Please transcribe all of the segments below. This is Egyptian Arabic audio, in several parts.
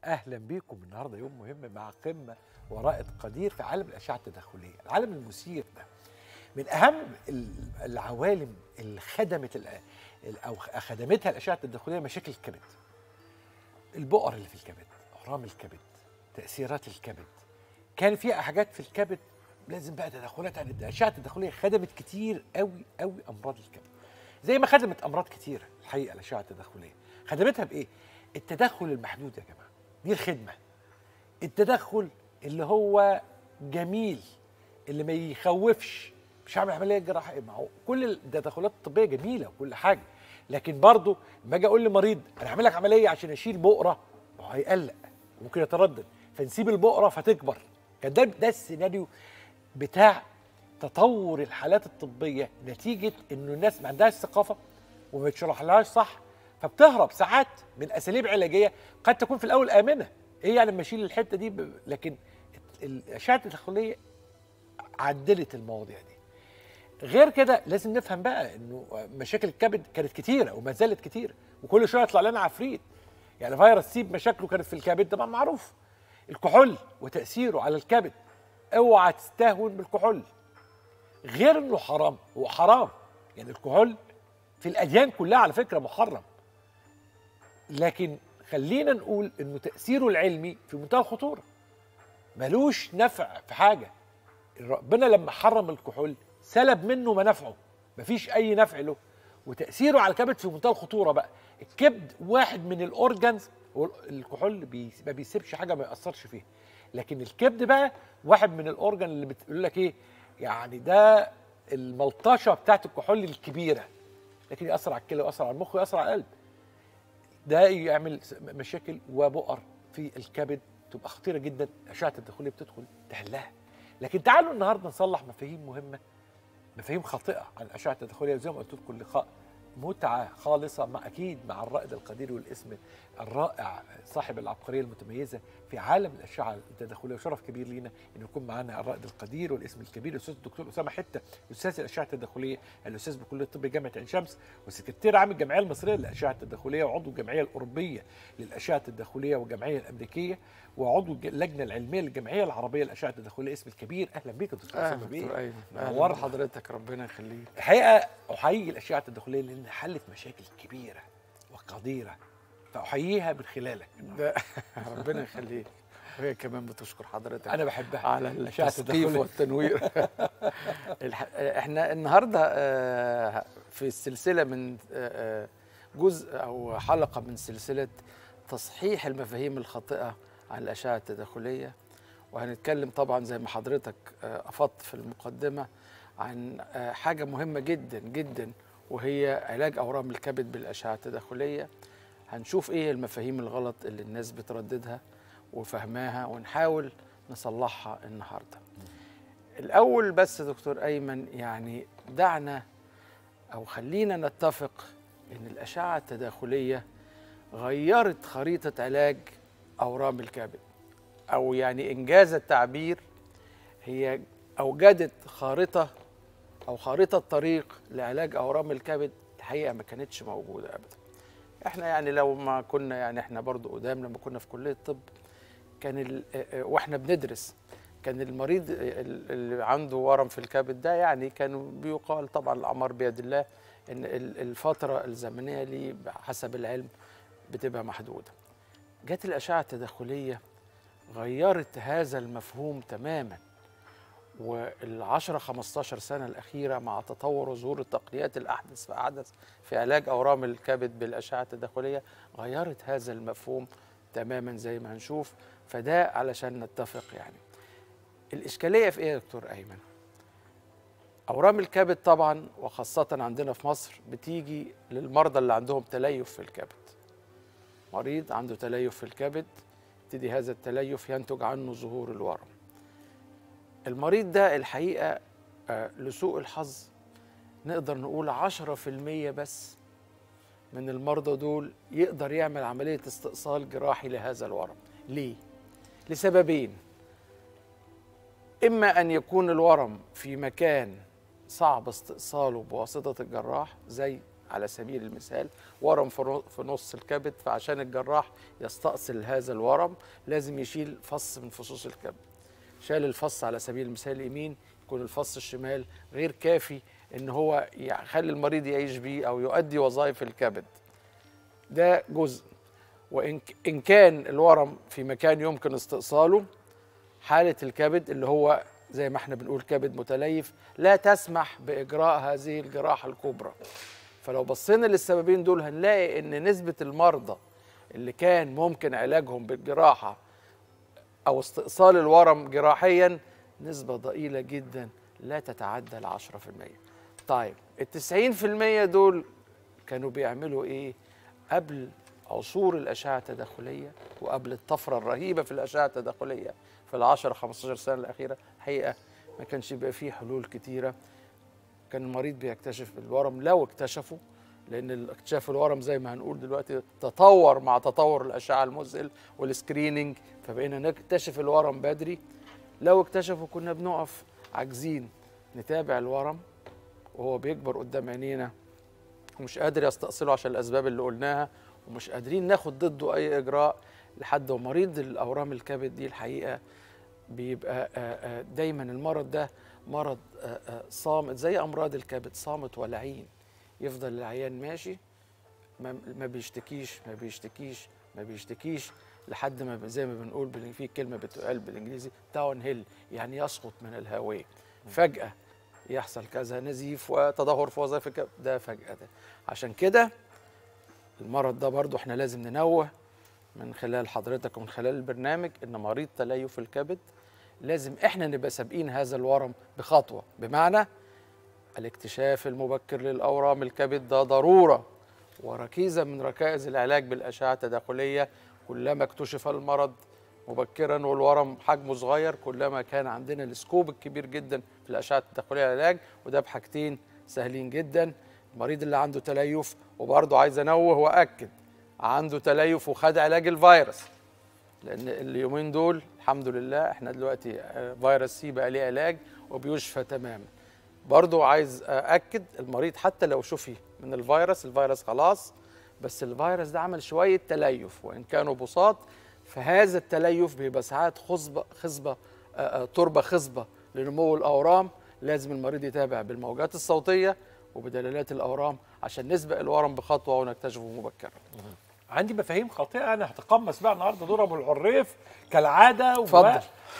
اهلا بيكم النهارده يوم مهم مع قمه ورائد قدير في عالم الاشعه التداخليه العالم المثير ده من اهم ال- العوالم اللي خدمت ال- ال- او خدمتها الاشعه التداخليه مشاكل الكبد البؤر اللي في الكبد اورام الكبد تاثيرات الكبد كان في حاجات في الكبد لازم بقى تدخلات عن الاشعه التداخليه خدمت كتير قوي قوي امراض الكبد زي ما خدمت امراض كتيره الحقيقه الاشعه التداخليه خدمتها بايه التدخل المحدود يا جماعه دي الخدمه التدخل اللي هو جميل اللي ما يخوفش مش هعمل عمليه جراحيه ما هو كل التدخلات الطبيه جميله وكل حاجه لكن برضه لما اجي اقول لمريض انا هعمل لك عمليه عشان اشيل بؤره ما هو هيقلق ممكن يتردد فنسيب البؤره فتكبر كان ده ده السيناريو بتاع تطور الحالات الطبيه نتيجه انه الناس ما عندهاش ثقافه وما بتشرحلهاش صح فبتهرب ساعات من اساليب علاجيه قد تكون في الاول امنه ايه يعني لما اشيل الحته دي ب... لكن الاشعه التدخليه عدلت المواضيع دي غير كده لازم نفهم بقى انه مشاكل الكبد كانت كتيره وما زالت كتيره وكل شويه يطلع لنا عفريت يعني فيروس سيب مشاكله كانت في الكبد طبعا معروف الكحول وتاثيره على الكبد اوعى تستهون بالكحول غير انه حرام هو حرام يعني الكحول في الاديان كلها على فكره محرم لكن خلينا نقول انه تاثيره العلمي في منتهى الخطوره ملوش نفع في حاجه ربنا لما حرم الكحول سلب منه منافعه مفيش اي نفع له وتاثيره على الكبد في منتهى الخطوره بقى الكبد واحد من الاورجنز الكحول بي ما بيسيبش حاجه ما ياثرش فيها لكن الكبد بقى واحد من الاورجن اللي بتقول لك ايه يعني ده الملطشه بتاعت الكحول الكبيره لكن ياثر على الكلى وياثر على المخ وياثر على القلب ده يعمل مشاكل وبؤر في الكبد تبقى خطيره جدا الاشعه التداخليه بتدخل تحلها لكن تعالوا النهارده نصلح مفاهيم مهمه مفاهيم خاطئه عن الاشعه التداخليه وزي ما قلت لكم اللقاء متعه خالصه مع اكيد مع الرائد القدير والاسم الرائع صاحب العبقريه المتميزه في عالم الاشعه التداخليه وشرف كبير لينا ان يكون معنا الرائد القدير والاسم الكبير الاستاذ الدكتور اسامه حته استاذ الاشعه التداخليه الاستاذ بكليه الطب جامعه عين شمس وسكرتير عام الجمعيه المصريه للاشعه التداخليه وعضو الجمعيه الاوروبيه للاشعه التداخليه والجمعيه الامريكيه وعضو اللجنه العلميه للجمعيه العربيه للاشعه التداخليه اسم الكبير اهلا بيك يا دكتور اسامه بيه دكتور ايمن اهلا نورنا. بحضرتك ربنا يخليك الحقيقه احيي الاشعه التداخليه لان حلت مشاكل كبيره وقديره فاحييها من خلالك ده ربنا يخليك وهي كمان بتشكر حضرتك انا بحبها على الأشعة التثقيف التداخلية. والتنوير الح... احنا النهارده آه، في السلسله من آه، آه، جزء او حلقه من سلسله تصحيح المفاهيم الخاطئه عن الاشعه التداخليه وهنتكلم طبعا زي ما حضرتك آه، افضت في المقدمه عن آه، حاجه مهمه جدا جدا وهي علاج اورام الكبد بالاشعه التداخليه هنشوف ايه المفاهيم الغلط اللي الناس بترددها وفهماها ونحاول نصلحها النهارده الاول بس دكتور ايمن يعني دعنا او خلينا نتفق ان الاشعه التداخليه غيرت خريطه علاج اورام الكبد او يعني انجاز التعبير هي اوجدت خارطه او خارطه طريق لعلاج اورام الكبد الحقيقه ما كانتش موجوده ابدا احنا يعني لو ما كنا يعني احنا برضو قدام لما كنا في كليه الطب كان ال- آه، آه، واحنا بندرس كان المريض ال- اللي عنده ورم في الكبد ده يعني كان بيقال طبعا الاعمار بيد الله ان ال- الفتره الزمنيه ليه حسب العلم بتبقى محدوده جت الاشعه التداخليه غيرت هذا المفهوم تماما والعشرة 15 سنة الأخيرة مع تطور وظهور التقنيات الأحدث فأحدث في علاج أورام الكبد بالأشعة التداخلية غيرت هذا المفهوم تماما زي ما هنشوف فده علشان نتفق يعني الإشكالية في إيه يا دكتور أيمن؟ أورام الكبد طبعا وخاصة عندنا في مصر بتيجي للمرضى اللي عندهم تليف في الكبد مريض عنده تليف في الكبد يبتدي هذا التليف ينتج عنه ظهور الورم المريض ده الحقيقة آه، لسوء الحظ نقدر نقول عشرة في المية بس من المرضى دول يقدر يعمل عملية استئصال جراحي لهذا الورم ليه؟ لسببين إما أن يكون الورم في مكان صعب استئصاله بواسطة الجراح زي على سبيل المثال ورم في رو- في نص الكبد فعشان الجراح يستأصل هذا الورم لازم يشيل فص من فصوص الكبد شال الفص على سبيل المثال اليمين يكون الفص الشمال غير كافي ان هو يخلي المريض يعيش بيه او يؤدي وظائف الكبد ده جزء وان ك- ان كان الورم في مكان يمكن استئصاله حاله الكبد اللي هو زي ما احنا بنقول كبد متليف لا تسمح باجراء هذه الجراحه الكبرى فلو بصينا للسببين دول هنلاقي ان نسبه المرضى اللي كان ممكن علاجهم بالجراحه او استئصال الورم جراحيا نسبه ضئيله جدا لا تتعدى ال 10% طيب ال 90% دول كانوا بيعملوا ايه قبل عصور الاشعه التداخليه وقبل الطفره الرهيبه في الاشعه التداخليه في ال 10 15 سنه الاخيره الحقيقه ما كانش يبقى فيه حلول كتيره كان المريض بيكتشف الورم لو اكتشفه لان اكتشاف الورم زي ما هنقول دلوقتي تطور مع تطور الاشعه المذهل والسكريننج فبقينا نكتشف الورم بدري لو اكتشفوا كنا بنقف عاجزين نتابع الورم وهو بيكبر قدام عينينا ومش قادر يستأصله عشان الأسباب اللي قلناها ومش قادرين ناخد ضده أي إجراء لحد ما مريض الأورام الكبد دي الحقيقة بيبقى آه، آه، دايما المرض ده مرض آه، آه، صامت زي أمراض الكبد صامت ولعين يفضل العيان ماشي ما ما بيشتكيش ما بيشتكيش ما بيشتكيش لحد ما ب- زي ما بنقول بال- في كلمه بتقال بالانجليزي داون هيل يعني يسقط من الهاويه فجاه يحصل كذا نزيف وتدهور في وظائف الكبد ده فجاه ده عشان كده المرض ده برضو احنا لازم ننوه من خلال حضرتك ومن خلال البرنامج ان مريض تليف الكبد لازم احنا نبقى سابقين هذا الورم بخطوه بمعنى الاكتشاف المبكر للاورام الكبد ده ضروره وركيزه من ركائز العلاج بالاشعه التداخليه كلما اكتشف المرض مبكرا والورم حجمه صغير كلما كان عندنا السكوب الكبير جدا في الاشعه التداخليه للعلاج وده بحاجتين سهلين جدا المريض اللي عنده تليف وبرضه عايز انوه واكد عنده تليف وخد علاج الفيروس لان اليومين دول الحمد لله احنا دلوقتي آه، فيروس سي بقى ليه علاج وبيشفى تماما برضو عايز اكد المريض حتى لو شفي من الفيروس الفيروس خلاص بس الفيروس ده عمل شويه تليف وان كانوا بساط فهذا التليف بيبقى ساعات خصبه خصبه آه، آه، تربه خصبه لنمو الاورام لازم المريض يتابع بالموجات الصوتيه وبدلالات الاورام عشان نسبق الورم بخطوه ونكتشفه مبكرا عندي مفاهيم خاطئه انا هتقمص بقى النهارده دور ابو العريف كالعاده و- اتفضل.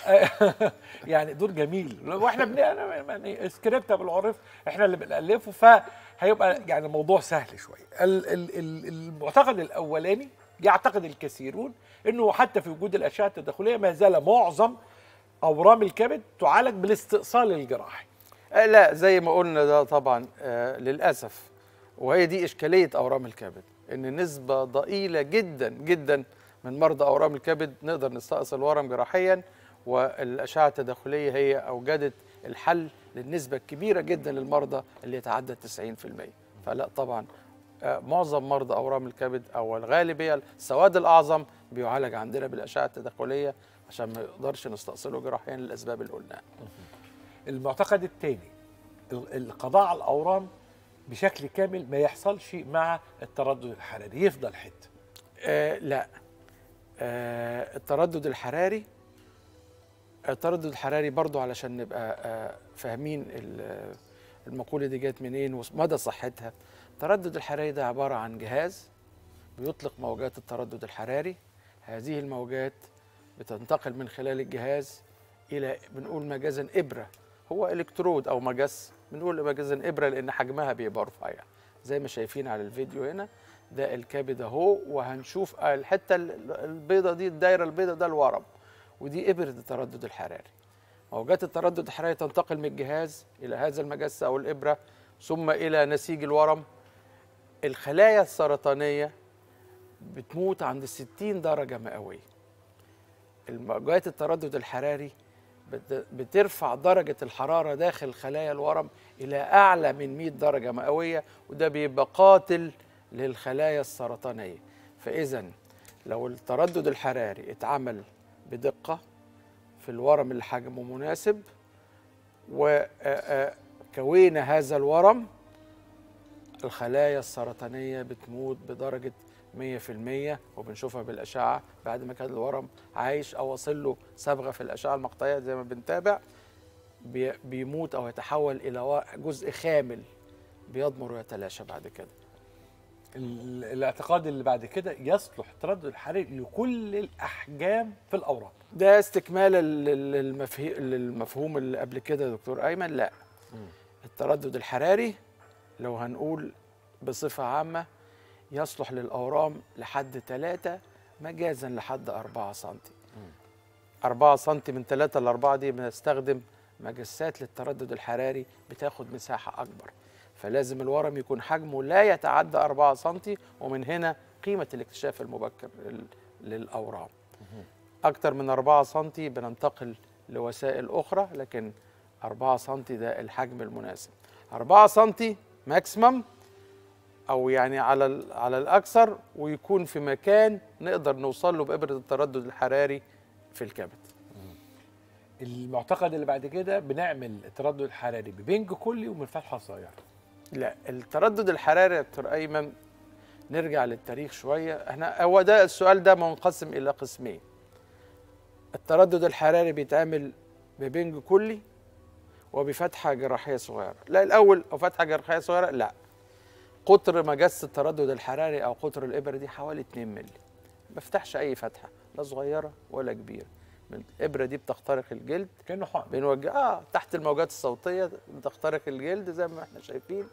يعني دور جميل واحنا بن يعني سكريبت ابو العريف احنا اللي بنالفه فهيبقى يعني الموضوع سهل شويه ال- ال- ال- المعتقد الاولاني يعتقد الكثيرون انه حتى في وجود الاشعه التداخليه ما زال معظم اورام الكبد تعالج بالاستئصال الجراحي آه، لا زي ما قلنا ده طبعا آه للاسف وهي دي اشكاليه اورام الكبد ان نسبه ضئيله جدا جدا من مرضى اورام الكبد نقدر نستأصل ورم جراحيا والاشعه التداخليه هي اوجدت الحل للنسبه الكبيره جدا للمرضى اللي يتعدى 90% فلا طبعا آه، معظم مرضى اورام الكبد او الغالبيه السواد الاعظم بيعالج عندنا بالاشعه التداخليه عشان ما يقدرش نستأصله جراحيا للاسباب اللي قلناها المعتقد الثاني القضاء على الاورام بشكل كامل ما يحصلش مع التردد الحراري يفضل حته آه لا آه التردد الحراري التردد الحراري برضو علشان نبقى آه فاهمين ال- المقولة دي جت منين ومدى صحتها التردد الحراري ده عبارة عن جهاز بيطلق موجات التردد الحراري هذه الموجات بتنتقل من خلال الجهاز إلى بنقول مجازا إبرة هو إلكترود أو مجس بنقول مجازا إبرة لأن حجمها بيبقى رفيع زي ما شايفين على الفيديو هنا ده الكبد اهو وهنشوف الحته ال- البيضه دي الدايره البيضه ده الورم ودي ابره التردد الحراري موجات التردد الحراري تنتقل من الجهاز الى هذا المجس او الابره ثم الى نسيج الورم الخلايا السرطانيه بتموت عند 60 درجه مئويه موجات التردد الحراري بت- بترفع درجة الحرارة داخل خلايا الورم إلى أعلى من 100 درجة مئوية وده بيبقى قاتل للخلايا السرطانية فإذا لو التردد الحراري اتعمل بدقة في الورم اللي حجمه مناسب وكوينا هذا الورم الخلايا السرطانيه بتموت بدرجه 100% وبنشوفها بالاشعه بعد ما كان الورم عايش او واصل له صبغه في الاشعه المقطعيه زي ما بنتابع بي- بيموت او يتحول الى وا- جزء خامل بيضمر ويتلاشى بعد كده ال- الاعتقاد اللي بعد كده يصلح التردد الحراري لكل الاحجام في الاورام ده استكمالا لل- للمفهي- للمفهوم اللي قبل كده يا دكتور ايمن لا التردد الحراري لو هنقول بصفه عامه يصلح للاورام لحد 3 مجازا لحد 4 سم 4 سم من 3 ل 4 دي بنستخدم مجسات للتردد الحراري بتاخد مساحه اكبر فلازم الورم يكون حجمه لا يتعدى 4 سم ومن هنا قيمه الاكتشاف المبكر لل- للاورام اكتر من 4 سم بننتقل لوسائل اخرى لكن 4 سم ده الحجم المناسب 4 سم ماكسيمم او يعني على ال- على الاكثر ويكون في مكان نقدر نوصل له بابره التردد الحراري في الكبد المعتقد اللي بعد كده بنعمل التردد الحراري ببنج كلي ومن فتحه صغيره لا التردد الحراري يا دكتور ايمن نرجع للتاريخ شويه احنا هو ده السؤال ده منقسم الى قسمين التردد الحراري بيتعمل ببنج كلي وبفتحه جراحيه صغيره لا الاول او فتحه جراحيه صغيره لا قطر مجس التردد الحراري او قطر الابره دي حوالي 2 مللي ما بفتحش اي فتحه لا صغيره ولا كبيره الابره دي بتخترق الجلد كانه حقن بنوجه اه تحت الموجات الصوتيه بتخترق الجلد زي ما احنا شايفين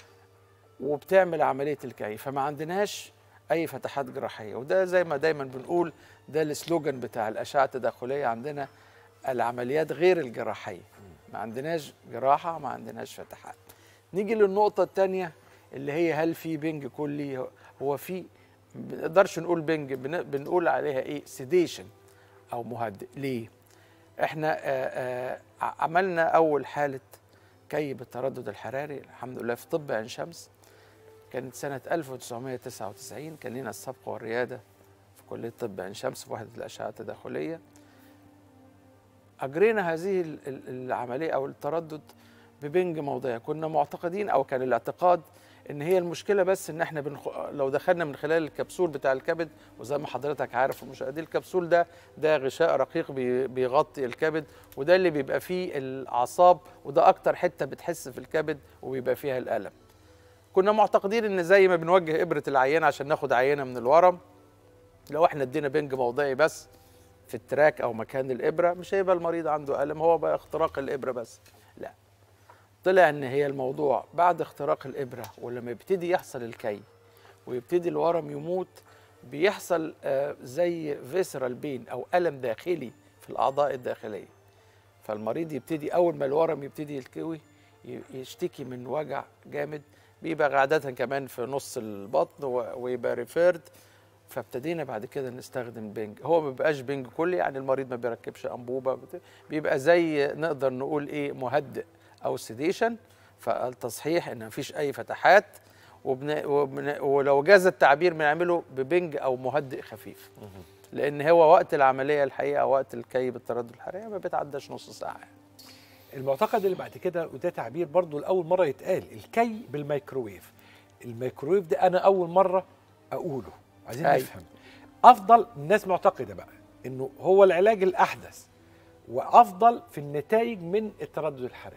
وبتعمل عمليه الكي فما عندناش اي فتحات جراحيه وده زي ما دايما بنقول ده السلوجان بتاع الاشعه التداخليه عندنا العمليات غير الجراحيه ما عندناش جراحه ما عندناش فتحات نيجي للنقطه الثانيه اللي هي هل في بنج كلي هو في ما نقدرش نقول بنج بن- بنقول عليها ايه سيديشن او مهدئ ليه احنا آه، آه، عملنا اول حاله كي بالتردد الحراري الحمد لله في طب عين شمس كانت سنه 1999 كان لنا السبق والرياده في كليه طب عين شمس في وحده الاشعه التداخليه اجرينا هذه ال- ال- العمليه او التردد ببنج موضعي كنا معتقدين او كان الاعتقاد ان هي المشكله بس ان احنا بنخ... لو دخلنا من خلال الكبسول بتاع الكبد وزي ما حضرتك عارف ومشاهدين الكبسول ده ده غشاء رقيق بي... بيغطي الكبد وده اللي بيبقى فيه الاعصاب وده اكتر حته بتحس في الكبد وبيبقى فيها الالم كنا معتقدين ان زي ما بنوجه ابره العيان عشان ناخد عينه من الورم لو احنا ادينا بنج موضعي بس في التراك او مكان الابره مش هيبقى المريض عنده الم هو بقى اختراق الابره بس لا طلع ان هي الموضوع بعد اختراق الابره ولما يبتدي يحصل الكي ويبتدي الورم يموت بيحصل آه، زي فيسرال بين او الم داخلي في الاعضاء الداخليه فالمريض يبتدي اول ما الورم يبتدي يلكوي ي- يشتكي من وجع جامد بيبقى عاده كمان في نص البطن و- ويبقى ريفيرد فابتدينا بعد كده نستخدم بنج هو ما بيبقاش بنج كلي يعني المريض ما بيركبش انبوبه بت- بيبقى زي نقدر نقول ايه مهدئ او سيديشن فالتصحيح ان مفيش اي فتحات وبن... وبن... ولو جاز التعبير بنعمله ببنج او مهدئ خفيف لان هو وقت العمليه الحقيقه وقت الكي بالتردد الحراري ما بيتعداش نص ساعه المعتقد اللي بعد كده وده تعبير برضو لاول مره يتقال الكي بالميكروويف الميكروويف ده انا اول مره اقوله عايزين أيوة. نفهم افضل الناس معتقده بقى انه هو العلاج الاحدث وافضل في النتائج من التردد الحراري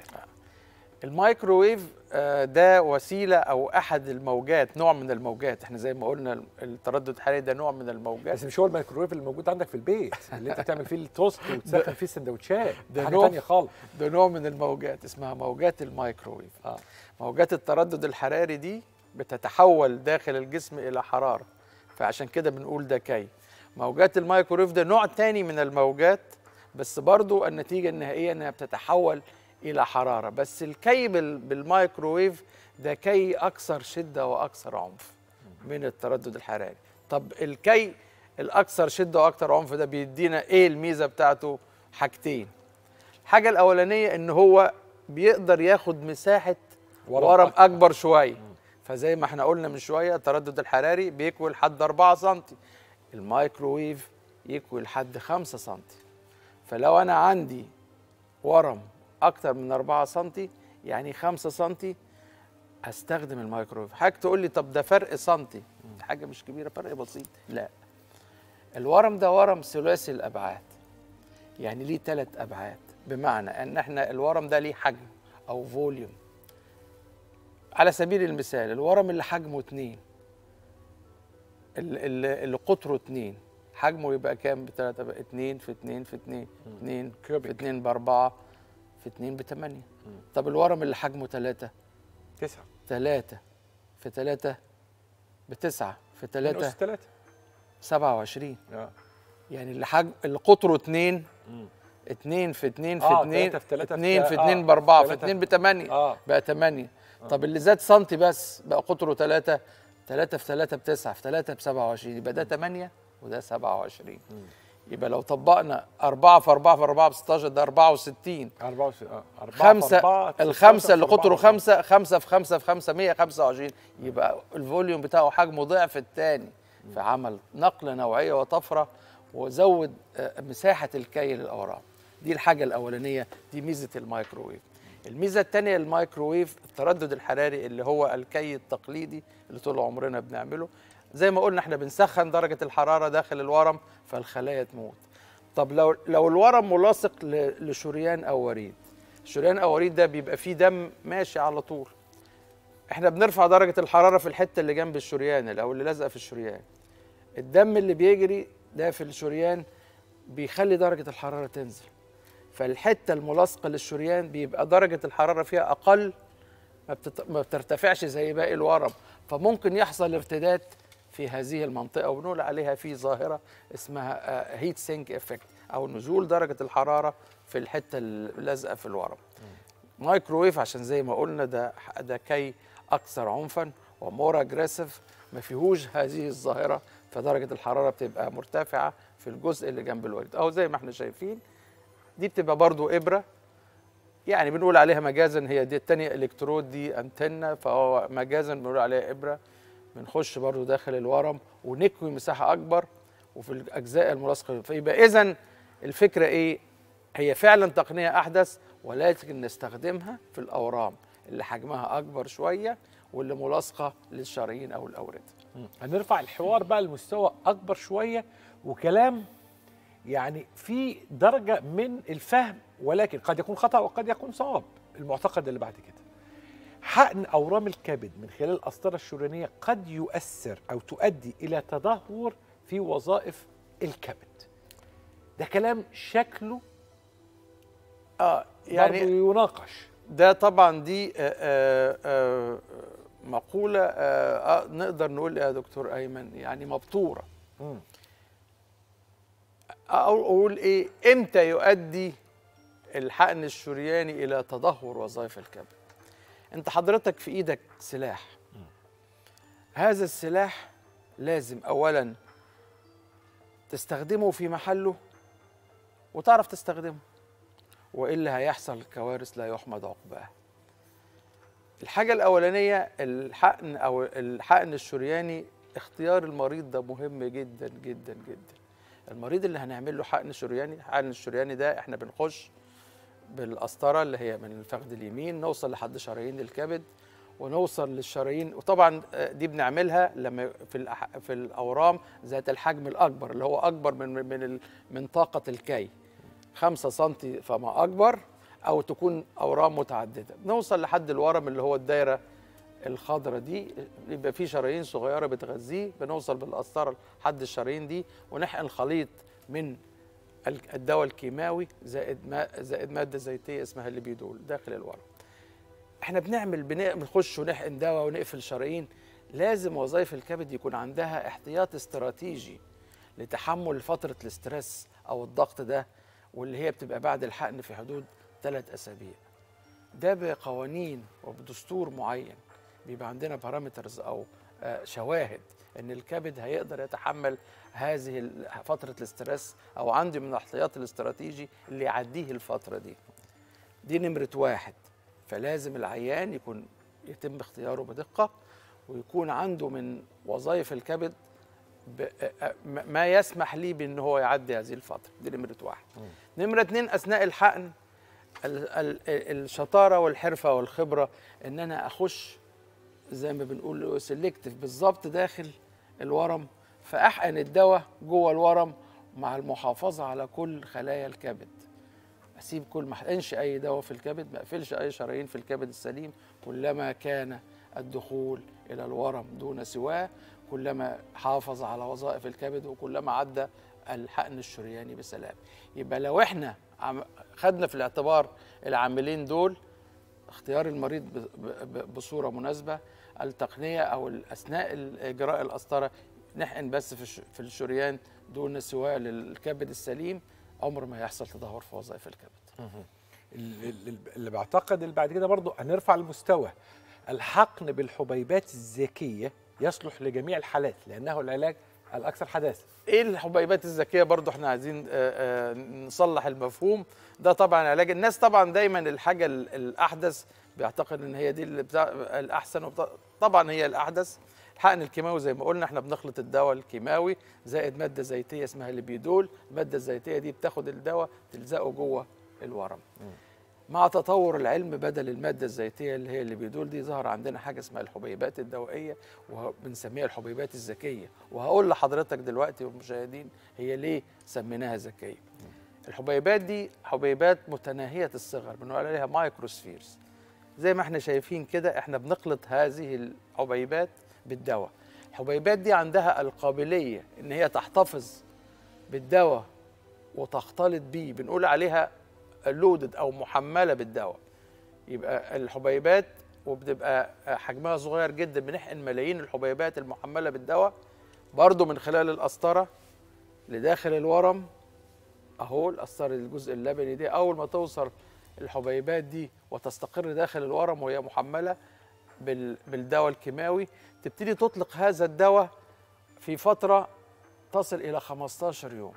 الميكروويف آه، ده وسيله او احد الموجات نوع من الموجات احنا زي ما قلنا التردد الحراري ده نوع من الموجات بس مش هو الميكروويف اللي موجود عندك في البيت اللي انت تعمل فيه التوست وتسخن فيه السندوتشات ده ده حاجه نوع- ثانيه خالص ده نوع من الموجات اسمها موجات الميكروويف اه موجات التردد الحراري دي بتتحول داخل الجسم الى حراره فعشان كده بنقول ده كي موجات الميكروويف ده نوع تاني من الموجات بس برضو النتيجه النهائيه انها بتتحول الى حراره بس الكي بال- بالميكروويف ده كي اكثر شده واكثر عنف من التردد الحراري طب الكي الاكثر شده واكثر عنف ده بيدينا ايه الميزه بتاعته حاجتين الحاجه الاولانيه ان هو بيقدر ياخد مساحه ورم ورم أكتر. اكبر شويه فزي ما احنا قلنا من شويه التردد الحراري بيكوي لحد 4 سم الميكروويف يكوي لحد 5 سم فلو انا عندي ورم اكتر من 4 سم يعني 5 سم استخدم الميكرويف حضرتك تقول لي طب ده فرق سنتي حاجه مش كبيره فرق بسيط لا الورم ده ورم ثلاثي الابعاد يعني ليه ثلاث ابعاد بمعنى ان احنا الورم ده ليه حجم او فوليوم على سبيل المثال الورم اللي حجمه اتنين ال- ال- اللي قطره اتنين حجمه يبقى كام بتلاتة بقى اتنين في اتنين في اتنين اتنين في كيوبيك. اتنين باربعة في اتنين بتمانية طب الورم اللي حجمه تلاتة تسعة تلاتة في تلاتة بتسعة في من تلاتة أس ثلاثة سبعة وعشرين اه يعني اللي حجم اللي قطره اتنين مم. اتنين في اتنين في آه، اتنين تلاتة في تلاتة في اتنين في تا- اتنين آه، باربعة في تلاتة اتنين في- بتمانية اه بقى تمانية طب اللي زاد سنتي بس بقى قطره تلاتة تلاتة في تلاتة بتسعة في تلاتة بسبعة وعشرين يبقى ده تمانية وده سبعة وعشرين يبقى لو طبقنا أربعة في أربعة في أربعة بستاشر ده أربعة وستين 24 اه أربعة في خمسة أربعة، الخمسة 16 اللي في قطره أربعة. خمسة خمسة في خمسة في خمسة مية خمسة وعشرين يبقى الفوليوم بتاعه حجمه ضعف التاني فعمل نقلة نوعية وطفرة وزود آه، مساحة الكي للأورام دي الحاجة الأولانية دي ميزة الميكروويف الميزة التانية الميكروويف التردد الحراري اللي هو الكي التقليدي اللي طول عمرنا بنعمله زي ما قلنا احنا بنسخن درجة الحرارة داخل الورم فالخلايا تموت طب لو لو الورم ملاصق ل- لشريان او وريد شريان او وريد ده بيبقى فيه دم ماشي على طول احنا بنرفع درجة الحرارة في الحتة اللي جنب الشريان او اللي لازقة في الشريان الدم اللي بيجري ده في الشريان بيخلي درجة الحرارة تنزل فالحتة الملاصقة للشريان بيبقى درجة الحرارة فيها أقل ما, بتت... ما بترتفعش زي باقي الورم فممكن يحصل ارتداد في هذه المنطقة ونقول عليها في ظاهرة اسمها هيت سينك افكت أو نزول درجة الحرارة في الحتة اللازقة في الورم مايكروويف عشان زي ما قلنا ده ده كي أكثر عنفا ومور اجريسيف ما فيهوش هذه الظاهرة فدرجة الحرارة بتبقى مرتفعة في الجزء اللي جنب الوريد أو زي ما احنا شايفين دي بتبقى برضو إبرة يعني بنقول عليها مجازا هي دي التانية الكترود دي انتنة فهو مجازا بنقول عليها ابره بنخش برضو داخل الورم ونكوي مساحه اكبر وفي الاجزاء الملاصقه فيبقى اذا الفكره ايه هي فعلا تقنيه احدث ولكن نستخدمها في الاورام اللي حجمها اكبر شويه واللي ملاصقه للشرايين او الاورده مم. هنرفع الحوار بقى لمستوى اكبر شويه وكلام يعني في درجه من الفهم ولكن قد يكون خطا وقد يكون صواب المعتقد اللي بعد كده حقن اورام الكبد من خلال القسطره الشريانيه قد يؤثر او تؤدي الى تدهور في وظائف الكبد ده كلام شكله اه يعني يعني يناقش ده طبعا دي آه، آه، آه، مقوله آه، آه، نقدر نقول يا دكتور ايمن يعني مبتوره مم. أو أقول إيه إمتى يؤدي الحقن الشرياني إلى تدهور وظائف الكبد أنت حضرتك في إيدك سلاح هذا السلاح لازم أولا تستخدمه في محله وتعرف تستخدمه وإلا هيحصل كوارث لا يحمد عقباها الحاجة الأولانية الحقن أو الحقن الشرياني اختيار المريض ده مهم جدا جدا جدا المريض اللي هنعمل له حقن شرياني الحقن الشرياني ده احنا بنخش بالقسطره اللي هي من الفخذ اليمين نوصل لحد شرايين الكبد ونوصل للشرايين وطبعا آه، دي بنعملها لما في الأح... في الاورام ذات الحجم الاكبر اللي هو اكبر من من ال... من طاقه الكي 5 سم فما اكبر او تكون اورام متعدده بنوصل لحد الورم اللي هو الدايره الخضرة دي يبقى في شرايين صغيرة بتغذيه بنوصل بالقسطرة لحد الشرايين دي ونحقن خليط من ال- الدواء الكيماوي زائد ما زائد مادة زيتية اسمها الليبيدول داخل الورم. احنا بنعمل بن- بنخش ونحقن دواء ونقفل شرايين لازم وظائف الكبد يكون عندها احتياط استراتيجي لتحمل فترة الاسترس أو الضغط ده واللي هي بتبقى بعد الحقن في حدود ثلاث أسابيع. ده بقوانين وبدستور معين بيبقى عندنا بارامترز او آه، شواهد ان الكبد هيقدر يتحمل هذه ال- فتره الاسترس او عندي من الاحتياط الاستراتيجي اللي يعديه الفتره دي دي نمره واحد فلازم العيان يكون يتم اختياره بدقه ويكون عنده من وظائف الكبد ب- آه، آه، م- ما يسمح لي بان هو يعدي هذه الفتره دي نمره واحد نمره اتنين اثناء الحقن ال- ال- الشطاره والحرفه والخبره ان انا اخش زي ما بنقول سيلكتيف بالظبط داخل الورم فاحقن الدواء جوه الورم مع المحافظه على كل خلايا الكبد اسيب كل ما احقنش اي دواء في الكبد ما اقفلش اي شرايين في الكبد السليم كلما كان الدخول الى الورم دون سواه كلما حافظ على وظائف الكبد وكلما عدى الحقن الشرياني بسلام يبقى لو احنا عم- خدنا في الاعتبار العاملين دول اختيار المريض ب- ب- بصوره مناسبه التقنيه او اثناء اجراء القسطره نحقن بس في الش- في الشريان دون سواه للكبد السليم عمر ما يحصل تدهور في وظائف الكبد ال- ال- اللي بعتقد اللي بعد كده برضو هنرفع المستوى الحقن بالحبيبات الذكيه يصلح لجميع الحالات لانه العلاج الاكثر حداثه ايه الحبيبات الذكيه برضو احنا عايزين آه، آه، نصلح المفهوم ده طبعا علاج الناس طبعا دايما الحاجه ال- الاحدث بيعتقد ان هي دي اللي بتاع الاحسن وبتاع طبعا هي الاحدث الحقن الكيماوي زي ما قلنا احنا بنخلط الدواء الكيماوي زائد ماده زيتيه اسمها الليبيدول الماده الزيتيه دي بتاخد الدواء تلزقه جوه الورم مع تطور العلم بدل الماده الزيتيه اللي هي الليبيدول دي ظهر عندنا حاجه اسمها الحبيبات الدوائيه وبنسميها الحبيبات الذكيه وهقول لحضرتك دلوقتي والمشاهدين هي ليه سميناها ذكيه الحبيبات دي حبيبات متناهيه الصغر بنقول عليها مايكروسفيرز زي ما احنا شايفين كده احنا بنخلط هذه الحبيبات بالدواء الحبيبات دي عندها القابليه ان هي تحتفظ بالدواء وتختلط بيه بنقول عليها لودد او محمله بالدواء يبقى الحبيبات وبتبقى حجمها صغير جدا بنحقن ملايين الحبيبات المحمله بالدواء برضو من خلال القسطره لداخل الورم اهو القسطره الجزء اللبني دي اول ما توصل الحبيبات دي وتستقر داخل الورم وهي محمله بال- بالدواء الكيماوي تبتدي تطلق هذا الدواء في فتره تصل الى 15 يوم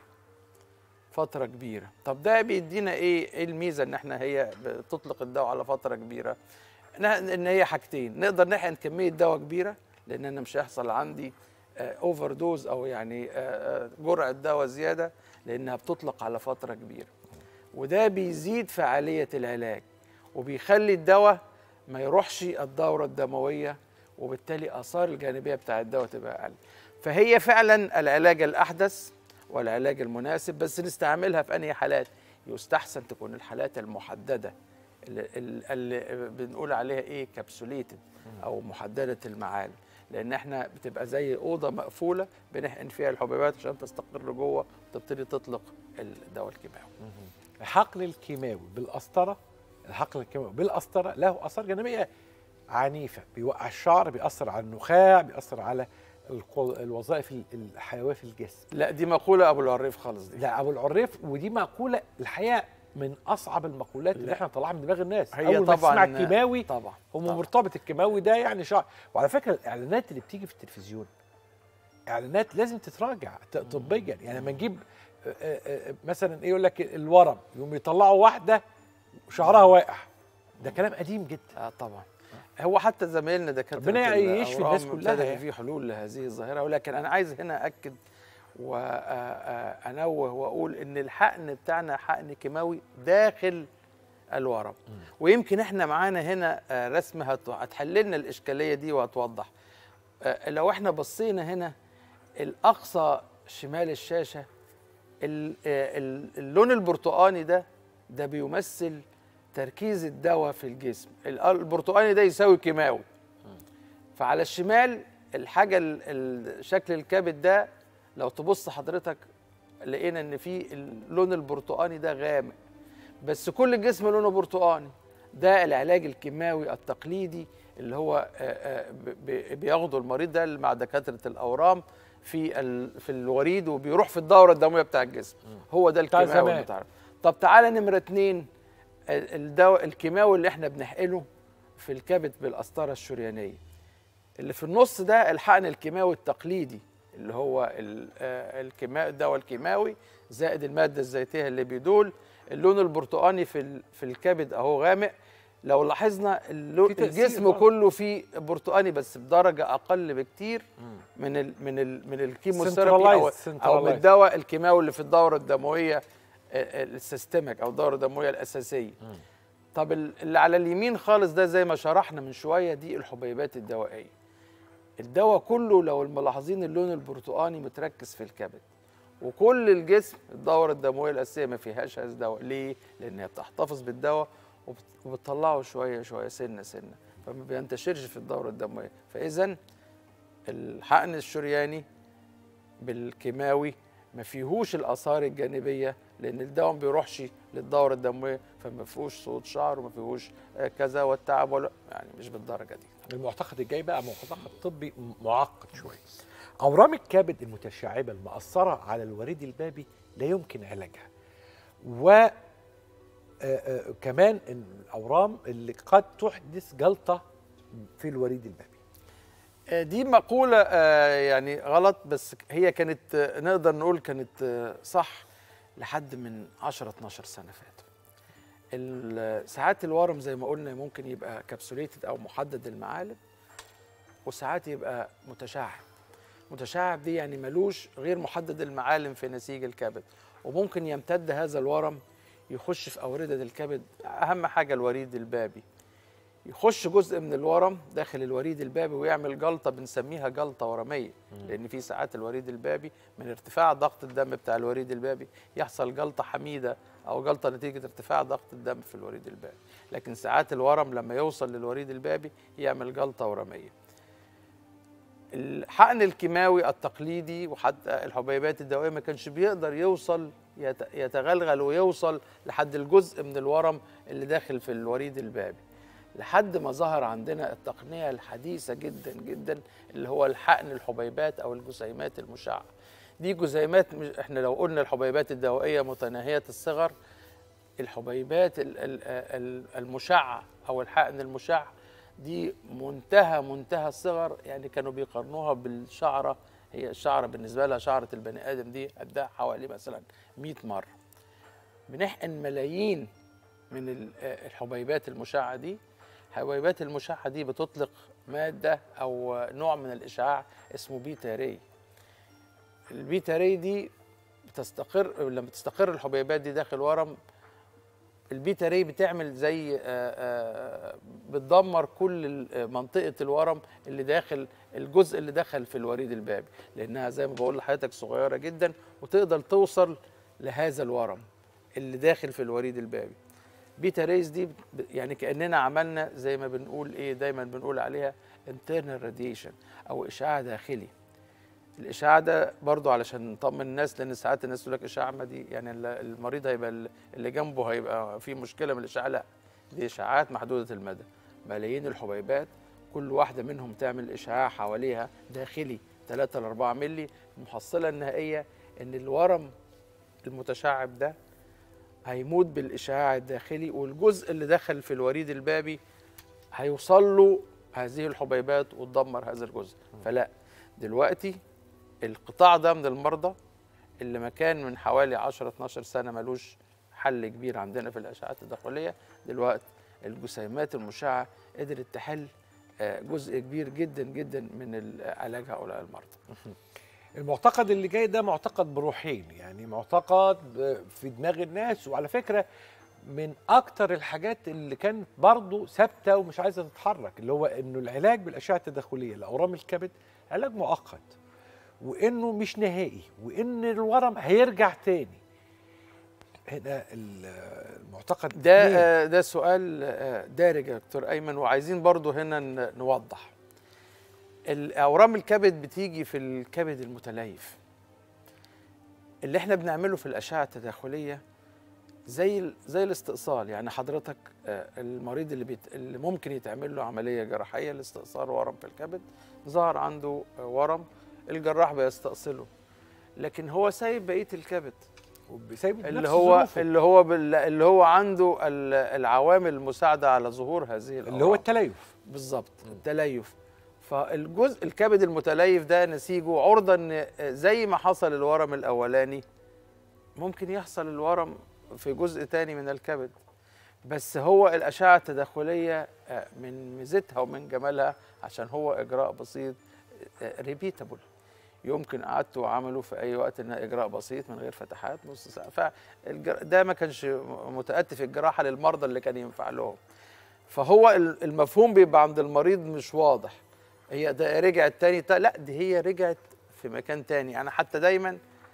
فتره كبيره طب ده بيدينا ايه ايه الميزه ان احنا هي بتطلق الدواء على فتره كبيره إن- ان هي حاجتين نقدر نحقن كميه دواء كبيره لان انا مش هيحصل عندي اوفر دوز او يعني آه، آه، جرعه دواء زياده لانها بتطلق على فتره كبيره وده بيزيد فعاليه العلاج وبيخلي الدواء ما يروحش الدوره الدمويه وبالتالي اثار الجانبيه بتاع الدواء تبقى اقل فهي فعلا العلاج الاحدث والعلاج المناسب بس نستعملها في انهي حالات يستحسن تكون الحالات المحدده اللي, اللي بنقول عليها ايه كبسوليتد او محدده المعالم لان احنا بتبقى زي اوضه مقفوله بنحقن فيها الحبيبات عشان تستقر جوه وتبتدي تطلق الدواء الكيماوي الحقن الكيماوي بالقسطره الحقن الكيماوي بالقسطره له اثار جانبيه عنيفه بيوقع الشعر بيأثر على النخاع بيأثر على القو- الوظائف ال- الحيويه في الجسم لا دي مقوله ابو العريف خالص دي لا ابو العريف ودي مقوله الحقيقه من اصعب المقولات اللي لا. احنا نطلعها من دماغ الناس هي اول ما تسمع طبعا الكيماوي طبعا هو طبعاً. مرتبط الكيماوي ده يعني شعر وعلى فكره الاعلانات اللي بتيجي في التلفزيون اعلانات لازم تتراجع ط- طبيا يعني لما نجيب آه، آه، آه، مثلا ايه يقول لك الورم يقوم يطلعوا واحده شعرها واقع ده كلام قديم جدا اه طبعا هو حتى زمايلنا دكاتره ربنا يشفي الأورام الناس كلها ابتدى يعني. في حلول لهذه الظاهره ولكن انا عايز هنا اكد وانوه واقول ان الحقن بتاعنا حقن كيماوي داخل الورم ويمكن احنا معانا هنا آه، رسمه هت- هتحل لنا الاشكاليه دي وهتوضح آه، لو احنا بصينا هنا الاقصى شمال الشاشه ال- آه، ال- اللون البرتقاني ده ده بيمثل تركيز الدواء في الجسم ال- البرتقاني ده يساوي كيماوي فعلى الشمال الحاجه ال- ال- شكل الكبد ده لو تبص حضرتك لقينا ان في اللون البرتقاني ده غامق بس كل الجسم لونه برتقاني ده العلاج الكيماوي التقليدي اللي هو آه، آه، ب- ب- بياخده المريض ده مع دكاتره الاورام في ال- في الوريد وبيروح في الدوره الدمويه بتاع الجسم هو ده بتاع الكيماوي زمان. بتاع طب تعالى نمره اتنين ال- الدواء الكيماوي اللي احنا بنحقنه في الكبد بالقسطره الشريانيه اللي في النص ده الحقن الكيماوي التقليدي اللي هو ال- آه، الكيماوي الدواء الكيماوي زائد الماده الزيتيه اللي بيدول اللون البرتقاني في ال- في الكبد اهو غامق لو لاحظنا اللو- في تأثير الجسم برضه. كله فيه برتقاني بس بدرجه اقل بكتير من ال من ال من الكيموثيرابي او Centralized- او من centralized. الدواء الكيماوي اللي في الدوره الدمويه آه، آه، السيستمك او الدوره الدمويه الاساسيه طب ال- اللي على اليمين خالص ده زي ما شرحنا من شويه دي الحبيبات الدوائيه الدواء كله لو الملاحظين اللون البرتقاني متركز في الكبد وكل الجسم الدوره الدمويه الاساسيه ما فيهاش هذا الدواء ليه لان هي بتحتفظ بالدواء وبت- وبتطلعه شويه شويه سنه سنه فما بينتشرش في الدوره الدمويه فاذا الحقن الشرياني بالكيماوي ما فيهوش الاثار الجانبيه لان الدواء ما بيروحش للدوره الدمويه فما فيهوش صوت شعر وما فيهوش آه، كذا والتعب ولا يعني مش بالدرجه دي المعتقد الجاي بقى معتقد طبي معقد شويه اورام الكبد المتشعبه المأثره على الوريد البابي لا يمكن علاجها و آه، آه، كمان الاورام اللي قد تحدث جلطه في الوريد البابي آه، دي مقولة آه، يعني غلط بس هي كانت آه، نقدر نقول كانت آه، صح لحد من 10 12 سنة فاتوا ال- ساعات الورم زي ما قلنا ممكن يبقى كبسوليتد أو محدد المعالم وساعات يبقى متشعب متشعب دي يعني ملوش غير محدد المعالم في نسيج الكبد وممكن يمتد هذا الورم يخش في أوردة الكبد أهم حاجة الوريد البابي يخش جزء من الورم داخل الوريد البابي ويعمل جلطه بنسميها جلطه ورميه لان في ساعات الوريد البابي من ارتفاع ضغط الدم بتاع الوريد البابي يحصل جلطه حميده او جلطه نتيجه ارتفاع ضغط الدم في الوريد البابي لكن ساعات الورم لما يوصل للوريد البابي يعمل جلطه ورميه الحقن الكيماوي التقليدي وحتى الحبيبات الدوائيه ما كانش بيقدر يوصل يت- يتغلغل ويوصل لحد الجزء من الورم اللي داخل في الوريد البابي لحد ما ظهر عندنا التقنيه الحديثه جدا جدا اللي هو الحقن الحبيبات او الجسيمات المشعه دي جسيمات مش- احنا لو قلنا الحبيبات الدوائيه متناهيه الصغر الحبيبات ال- ال- ال- المشعه او الحقن المشع دي منتهى منتهى الصغر يعني كانوا بيقارنوها بالشعره هي الشعره بالنسبه لها شعره البني ادم دي قدها حوالي مثلا 100 مره بنحقن ملايين من ال- آه، الحبيبات المشعه دي الحبيبات المشعه دي بتطلق ماده او نوع من الاشعاع اسمه بيتا ري البيتا ري دي بتستقر لما تستقر الحبيبات دي داخل ورم البيتا ري بتعمل زي آه، آه، بتدمر كل ال- منطقه الورم اللي داخل الجزء اللي دخل في الوريد البابي لانها زي ما بقول لحضرتك صغيره جدا وتقدر توصل لهذا الورم اللي داخل في الوريد البابي بيتا ريز دي ب- يعني كاننا عملنا زي ما بنقول ايه دايما بنقول عليها internal radiation او اشعاع داخلي الاشعاع ده برضو علشان نطمن الناس لان ساعات الناس تقول لك اشعاع ما دي يعني ال- المريض هيبقى ال- اللي جنبه هيبقى في مشكله من الاشعاع لا دي اشعاعات محدوده المدى ملايين الحبيبات كل واحده منهم تعمل اشعاع حواليها داخلي 3 ل 4 مللي المحصله النهائيه ان الورم المتشعب ده هيموت بالاشعاع الداخلي والجزء اللي دخل في الوريد البابي هيوصل له هذه الحبيبات وتدمر هذا الجزء فلا دلوقتي القطاع ده من المرضى اللي ما كان من حوالي 10 12 سنه ملوش حل كبير عندنا في الاشعات التداخليه دلوقتي الجسيمات المشعه قدرت تحل آه، جزء كبير جدا جدا من ال- علاج هؤلاء المرضى المعتقد اللي جاي ده معتقد بروحين يعني معتقد ب- في دماغ الناس وعلى فكرة من أكتر الحاجات اللي كانت برضه ثابتة ومش عايزة تتحرك اللي هو إنه العلاج بالأشعة التداخلية لأورام الكبد علاج مؤقت وإنه مش نهائي وإن الورم هيرجع تاني هنا ال- المعتقد ده اتنين. آه، ده سؤال آه، دارج يا دكتور ايمن وعايزين برضو هنا ن- نوضح الاورام الكبد بتيجي في الكبد المتليف اللي احنا بنعمله في الاشعه التداخليه زي ال- زي الاستئصال يعني حضرتك آه، المريض اللي, بيت اللي ممكن يتعمل له عمليه جراحيه لاستئصال ورم في الكبد ظهر عنده آه، ورم الجراح بيستأصله لكن هو سايب بقيه الكبد وسايبه اللي بنفس هو ظروفه. اللي هو بال- اللي هو عنده ال- العوامل المساعده على ظهور هذه اللي هو الأورام. التليف بالظبط التليف فالجزء الكبد المتليف ده نسيجه عرضه ان زي ما حصل الورم الاولاني ممكن يحصل الورم في جزء تاني من الكبد بس هو الاشعه التداخليه آه، من ميزتها ومن جمالها عشان هو اجراء بسيط ريبيتابل يمكن قعدته وعمله في اي وقت انها اجراء بسيط من غير فتحات نص ساعه فده ما كانش متاتي الجراحه للمرضى اللي كان ينفع لهم فهو المفهوم بيبقى عند المريض مش واضح هي ده رجعت تاني لا دي هي رجعت في مكان تاني انا حتى دايما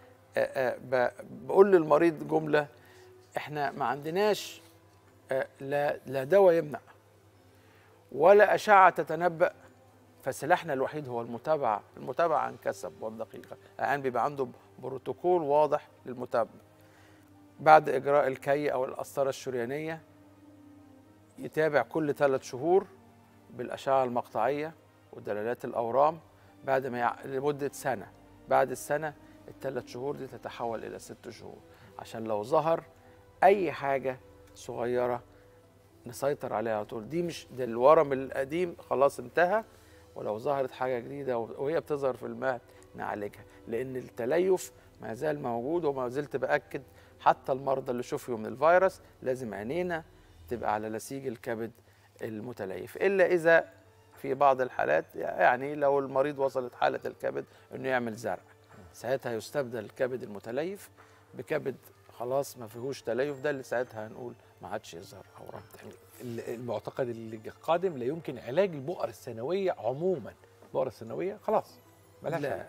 بقول للمريض جمله احنا ما عندناش لا لا دواء يمنع ولا اشعه تتنبأ فسلاحنا الوحيد هو المتابعه المتابعه عن كسب والدقيقه الان بيبقى عنده بروتوكول واضح للمتابعه بعد اجراء الكي او القسطره الشريانيه يتابع كل ثلاث شهور بالاشعه المقطعيه ودلالات الاورام بعد ما يع... لمده سنه بعد السنه الثلاث شهور دي تتحول الى ست شهور عشان لو ظهر اي حاجه صغيره نسيطر عليها على طول دي مش ده الورم القديم خلاص انتهى ولو ظهرت حاجه جديده وهي بتظهر في المهد نعالجها لان التليف ما زال موجود وما زلت باكد حتى المرضى اللي شفيوا من الفيروس لازم عينينا تبقى على لسيج الكبد المتليف الا اذا في بعض الحالات يعني لو المريض وصلت حاله الكبد انه يعمل زرع ساعتها يستبدل الكبد المتليف بكبد خلاص ما فيهوش تليف ده اللي ساعتها هنقول ما عادش يظهر اورام تاني المعتقد القادم لا يمكن علاج البؤر الثانويه عموما البؤر الثانويه خلاص لا لا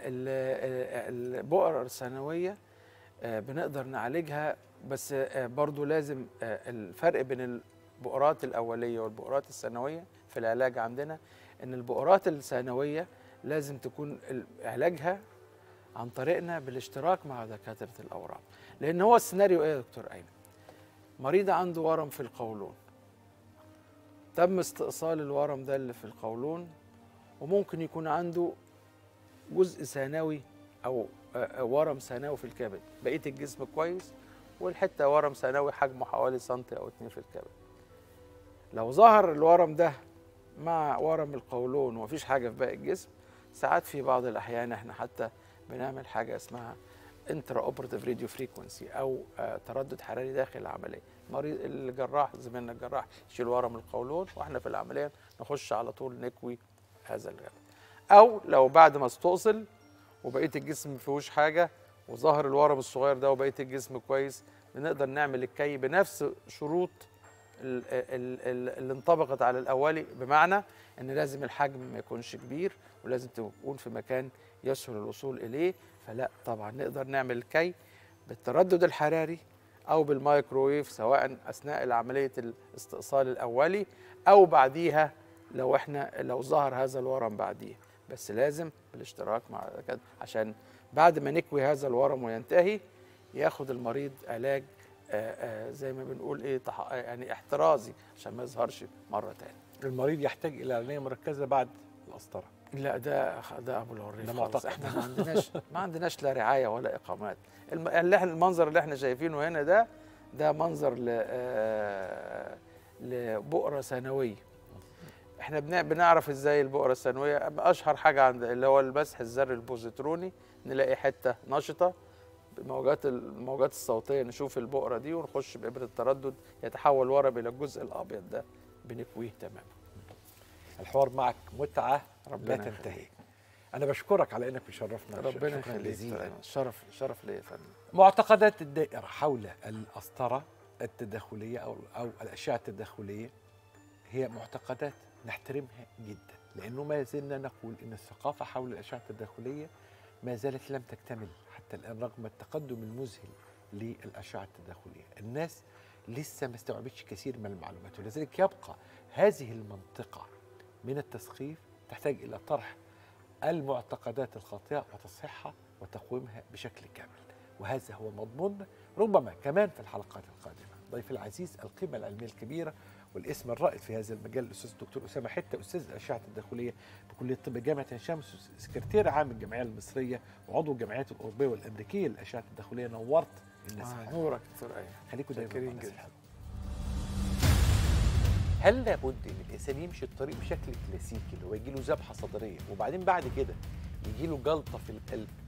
البؤر الثانويه بنقدر نعالجها بس برضو لازم الفرق بين البؤرات الاوليه والبؤرات الثانويه في العلاج عندنا ان البؤرات الثانويه لازم تكون علاجها عن طريقنا بالاشتراك مع دكاتره الاورام لان هو السيناريو ايه يا دكتور ايمن مريض عنده ورم في القولون تم استئصال الورم ده اللي في القولون وممكن يكون عنده جزء ثانوي او ورم ثانوي في الكبد بقيه الجسم كويس والحته ورم ثانوي حجمه حوالي سنتي او اتنين في الكبد لو ظهر الورم ده مع ورم القولون ومفيش حاجه في باقي الجسم ساعات في بعض الاحيان احنا حتى بنعمل حاجه اسمها انترا اوبراتيف راديو فريكونسي او تردد حراري داخل العمليه المريض الجراح زميلنا الجراح يشيل ورم القولون واحنا في العمليه نخش على طول نكوي هذا الجبل او لو بعد ما استؤصل وبقيه الجسم ما فيهوش حاجه وظهر الورم الصغير ده وبقيه الجسم كويس بنقدر نعمل الكي بنفس شروط اللي انطبقت على الاولي بمعنى ان لازم الحجم ما يكونش كبير ولازم تكون في مكان يسهل الوصول اليه فلا طبعا نقدر نعمل الكي بالتردد الحراري او بالمايكرويف سواء اثناء عمليه الاستئصال الاولي او بعديها لو احنا لو ظهر هذا الورم بعديها بس لازم بالاشتراك مع عشان بعد ما نكوي هذا الورم وينتهي ياخد المريض علاج آآ آآ زي ما بنقول ايه يعني احترازي عشان ما يظهرش مره تاني المريض يحتاج الى عنايه مركزه بعد القسطره لا ده ده ابو الوريف ده خالص معتقد. احنا ما عندناش ما عندناش لا رعايه ولا اقامات الم- اللي احنا المنظر اللي احنا شايفينه هنا ده ده منظر ل آه، لبؤره ثانويه احنا بنع- بنعرف ازاي البؤره الثانويه اشهر حاجه عند اللي هو المسح الذري البوزيتروني نلاقي حته نشطه بموجات الموجات الصوتيه نشوف البؤره دي ونخش بابره التردد يتحول ورم الى الجزء الابيض ده بنكويه تماما الحوار معك متعه ربنا لا يخليك. تنتهي انا بشكرك على انك مشرفنا ربنا شكرا يخليك جزيلا شرف شرف ليا يا فندم معتقدات الدائرة حول القسطرة التداخلية أو أو الأشعة التداخلية هي معتقدات نحترمها جدا لأنه ما زلنا نقول أن الثقافة حول الأشعة التداخلية ما زالت لم تكتمل حتى الآن رغم التقدم المذهل للأشعة التداخلية الناس لسه ما استوعبتش كثير من المعلومات ولذلك يبقى هذه المنطقة من التثقيف تحتاج إلى طرح المعتقدات الخاطئة وتصحيحها وتقويمها بشكل كامل وهذا هو مضمون ربما كمان في الحلقات القادمة ضيف العزيز القيمة العلمية الكبيرة والاسم الرائد في هذا المجال الأستاذ الدكتور أسامة حتة أستاذ الأشعة التداخلية بكلية طب جامعة عين شمس سكرتير عام الجمعية المصرية وعضو الجمعيات الأوروبية والأمريكية للأشعة التداخلية نورت الناس آه، الحلوة. نورك دكتور ايمن خليكم دايما شاكرين مع الناس جدا. الحلوة. هل لابد ان الانسان يمشي الطريق بشكل كلاسيكي اللي هو يجي له ذبحه صدريه وبعدين بعد كده يجي له جلطه في القلب